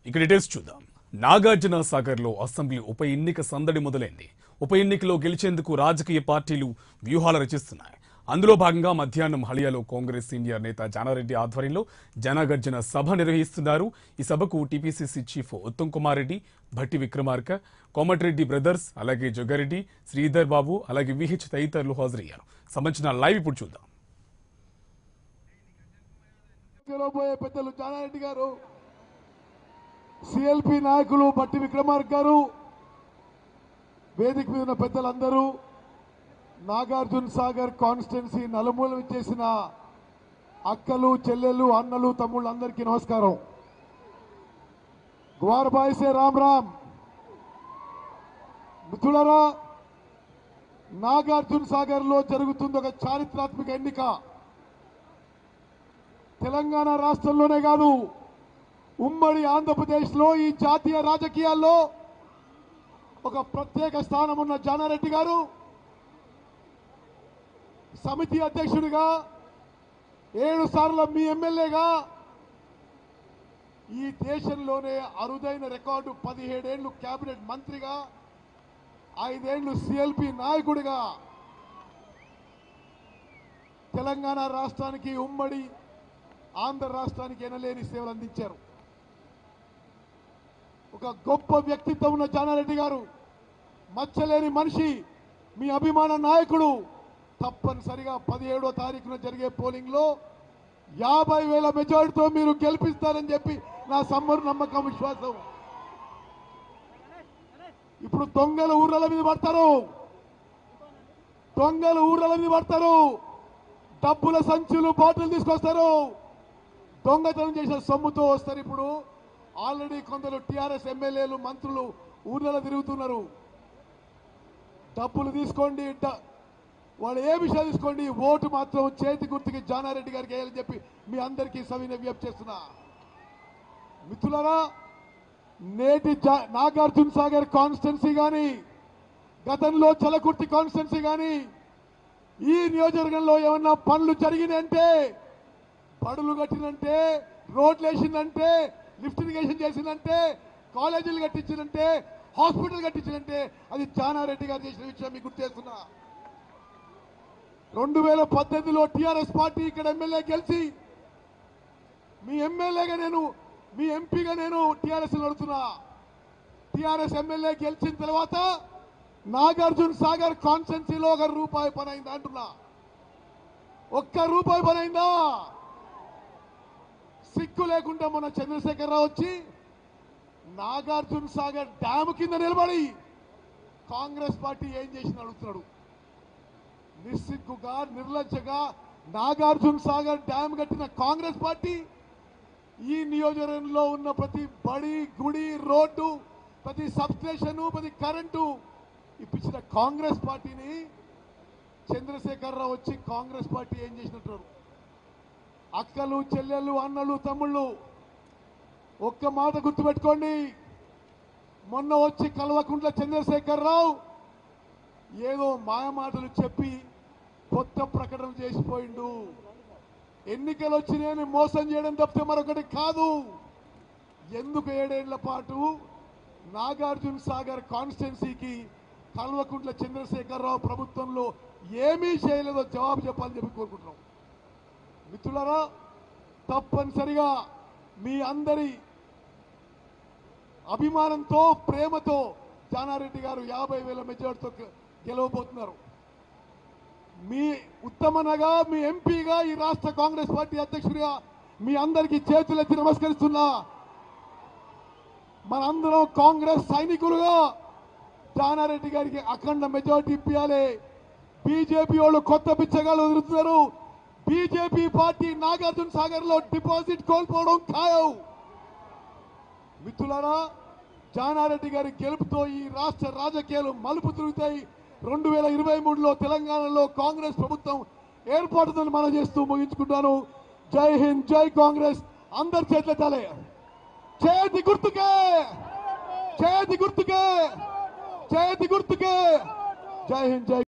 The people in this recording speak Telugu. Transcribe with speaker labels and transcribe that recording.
Speaker 1: ఇక డీటెయిల్స్ చూద్దాం నాగార్జున సాగర్ లో అసెంబ్లీ ఉప ఎన్నిక సందడి మొదలైంది ఉప ఎన్నికలో గెలిచేందుకు రాజకీయ పార్టీలు వ్యూహాలు రచిస్తున్నాయి అందులో భాగంగా మధ్యాహ్నం హళియాలో కాంగ్రెస్ సీనియర్ నేత జానారెడ్డి ఆధ్వర్యంలో జనగర్జన సభ నిర్వహిస్తున్నారు ఈ సభకు TPCC chief Uttam Kumar Reddy Bhatti Vikramarka Komatireddy brothers అలాగే జగ్గారెడ్డి శ్రీధర్ బాబు అలాగే విహెచ్ తదితరులు హాజరయ్యారు సంబంధించిన లైవ్ ఇప్పుడు చూద్దాం
Speaker 2: పోయే పెద్దలు జానారెడ్డి గారు సిఎల్పి నాయకులు బట్టి విక్రమార్క గారు వేదిక మీద ఉన్న పెద్దలందరూ నాగార్జున సాగర్ కాన్స్టిట్యున్సీ నలుమూల ఇచ్చేసిన అక్కలు చెల్లెలు అన్నలు తమ్ముళ్ళు అందరికీ నమస్కారం గ్వార్ బాయ్సే రామ్ రామ్ మిత్రులరా నాగార్జున సాగర్ లో జరుగుతుంది ఒక చారిత్రాత్మక ఎన్నిక తెలంగాణ రాష్ట్రంలోనే కాదు ఉమ్మడి ఆంధ్రప్రదేశ్లో ఈ జాతీయ రాజకీయాల్లో ఒక ప్రత్యేక స్థానం ఉన్న జానారెడ్డి గారు సమితి అధ్యక్షుడిగా ఏడు సార్లు మీ ఎమ్మెల్యేగా ఈ దేశంలోనే అరుదైన రికార్డు పదిహేడేళ్లు కేబినెట్ మంత్రిగా ఐదేళ్లు సిఎల్పి నాయకుడిగా తెలంగాణ రాష్ట్రానికి ఉమ్మడి ఆంధ్ర రాష్ట్రానికి ఎనలేని సేవలు అందించారు ఒక గొప్ప వ్యక్తిత్వం ఉన్న జానారెడ్డి గారు మచ్చలేని మనిషి మీ అభిమాన నాయకుడు తప్పనిసరిగా పదిహేడో తారీఖున జరిగే పోలింగ్ లో యాభై వేల మెజారిటీతో మీరు గెలిపిస్తారని చెప్పి నా సమ్మరు నమ్మకం విశ్వాసం ఇప్పుడు దొంగలు ఊర్ల మీద పడతారు దొంగలు ఊర్ల మీద పడతారు డబ్బుల సంచులు బాటిల్ తీసుకొస్తారు దొంగతనం చేసిన సొమ్ముతో వస్తారు ఇప్పుడు ఆల్రెడీ కొందరు టిఆర్ఎస్ ఎమ్మెల్యేలు మంత్రులు ఊర్లలో తిరుగుతున్నారు డబ్బులు తీసుకోండి డ- వాళ్ళు ఏ విషయాలు తీసుకోండి ఓటు మాత్రం చేతి గుర్తుకి జానారెడ్డి గారికి వేయాలని చెప్పి మీ అందరికీ సవిన విజ్ఞప్తి చేస్తున్నా మిత్రులారా నేటి జా- నాగార్జున సాగర్ కాన్స్టిట్యున్సీ కానీ గతంలో చలకుర్తి కాన్స్టిట్యున్సీ కానీ ఈ నియోజకవర్గంలో ఏమన్నా పనులు జరిగినాయంటే బడులు కట్టినంటే రోడ్లు వేసిందంటే లిఫ్ట్ ఇరిగేషన్ చేసిందంటే కాలేజీలు కట్టించిందంటే హాస్పిటల్ కట్టించిందంటే అది జానారెడ్డి గారు చేసిన విషయం మీకు గుర్తు చేస్తున్నా రెండు వేల పద్దెనిమిదిలో టిఆర్ఎస్ పార్టీ ఇక్కడ ఎమ్మెల్యే గెలిచి మీ ఎమ్మెల్యేగా నేను మీ ఎంపీగా నేను టిఆర్ఎస్ నడుతున్నా టిఆర్ఎస్ ఎమ్మెల్యే గెలిచిన తర్వాత నాగార్జున సాగర్ కాన్స్టెన్సీలో ఒక రూపాయి పని అయిందా అంటున్నా ఒక్క రూపాయి పని అయిందా సిక్కు లేకుండా మొన్న చంద్రశేఖరరావు వచ్చి నాగార్జున సాగర్ డ్యామ్ కింద నిలబడి కాంగ్రెస్ పార్టీ ఏం చేసిన అడుగుతున్నాడు నిస్సిగ్గుగా నిర్లజ్జగా నాగార్జున సాగర్ డ్యామ్ కట్టిన కాంగ్రెస్ పార్టీ ఈ నియోజకవర్గంలో ఉన్న ప్రతి బడి గుడి రోడ్డు ప్రతి సబ్స్టేషన్ ప్రతి కరెంటు ఇప్పించిన కాంగ్రెస్ పార్టీని చంద్రశేఖరరావు వచ్చి కాంగ్రెస్ పార్టీ ఏం చేసినట్టు అక్కలు చెల్లెళ్ళు అన్నలు తమ్ముళ్ళు ఒక్క మాట గుర్తుపెట్టుకోండి మొన్న వచ్చి కల్వకుంట్ల చంద్రశేఖరరావు ఏదో మాయమాటలు చెప్పి కొత్త ప్రకటన చేసిపోయిండు ఎన్నికలు వచ్చినాయని మోసం చేయడం తప్పితే మరొకటి కాదు ఎందుకు ఏడేళ్ల పాటు నాగార్జున సాగర్ కాన్స్టిట్యున్సీకి కల్వకుంట్ల చంద్రశేఖరరావు ప్రభుత్వంలో ఏమీ చేయలేదో జవాబు చెప్పాలని చెప్పి కోరుకుంటున్నాం మిత్రులారా తప్పనిసరిగా మీ అందరి అభిమానంతో ప్రేమతో జానారెడ్డి గారు యాభై వేల మెజార్టీతో గె- గెలవబోతున్నారు మీ ఉత్తమనగా మీ ఎంపీగా ఈ రాష్ట్ర కాంగ్రెస్ పార్టీ అధ్యక్షుడిగా మీ అందరికీ చేతులెత్తి నమస్కరిస్తున్నా మనందరం కాంగ్రెస్ సైనికులుగా జానారెడ్డి గారికి అఖండ మెజార్టీ ఇప్పించాలి బీజేపీ వాళ్ళు కొత్త బిచ్చగాళ్ళు వదులుతున్నారు బీజేపీ పార్టీ నాగార్జున సాగర్ లో డిపాజిట్ కోల్పోవడం ఖాయం మిత్రులారా జానారెడ్డి గారి గెలుపుతో ఈ రాష్ట్ర రాజకీయాలు మలుపు తిరుగుతాయి రెండు వేల ఇరవై మూడులో తెలంగాణలో కాంగ్రెస్ ప్రభుత్వం ఏర్పడుతుందని మనం చేస్తూ ముగించుకుంటాను జై హింద్ జై కాంగ్రెస్ అందరి చేతులెత్తాలి చేతి గుర్తుకే చేతి గుర్తుకే చేతి గుర్తుకే జై హింద్ జై